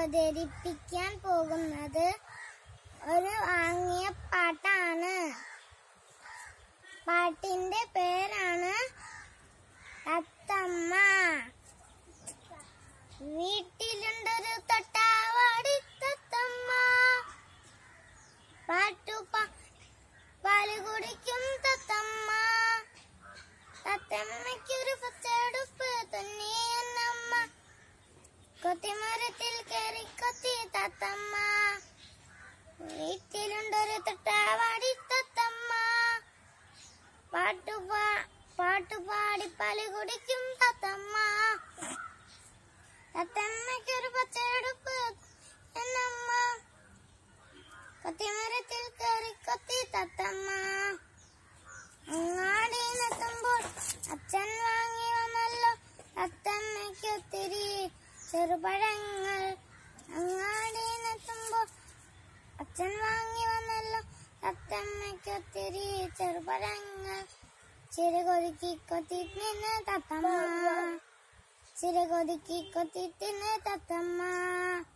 അവതരിപ്പിക്കാൻ പോകുന്നത് ഒരു വാങ്ങിയ പാട്ടാണ് പാട്ടിന്റെ പേരാണ് തത്തമ്മ വീട്ടിലുണ്ടൊരു തൊട്ടാവാടി തത്തമ്മ പാട്ടു പാ- പാല് കുടിക്കും തത്തമ്മ തത്തമ്മയ്ക്കൊരു പച്ചടുപ്പ് തുന്നിയെന്നമ്മ കൊത്തിമരത്തിൽ കയറി കൊത്തി തത്തമ്മ വീട്ടിലുണ്ടൊരു തൊട്ടാവാടി തത്തമ്മ പാട്ടുപാ പാട്ടുപാടി പാല് കുടിക്കും തത്തമ്മ തത്തമ്മയ്ക്കൊരു പച്ചയെടുപ്പ് എന്നമ്മ കൊത്തിമരത്തിൽ കയറി കൊത്തി തത്തമ്മ അങ്ങാടിയിലെത്തുമ്പോൾ അച്ഛൻ വാങ്ങി വന്നല്ലോ തത്തമ്മയ്ക്ക് ഒത്തിരി ചെറുപഴങ്ങൾ അങ്ങാടിയിലെത്തുമ്പോൾ അച്ഛൻ വാങ്ങി വന്നല്ലോ തത്തമ്മയ്ക്ക് ഒത്തിരി ചെറുപഴങ്ങൾ ചിറകൊതുക്കി കൊത്തി തിന്ന് തത്തമ്മ ചിറകൊതുക്കി കൊത്തി തിന്ന് തത്തമ്മ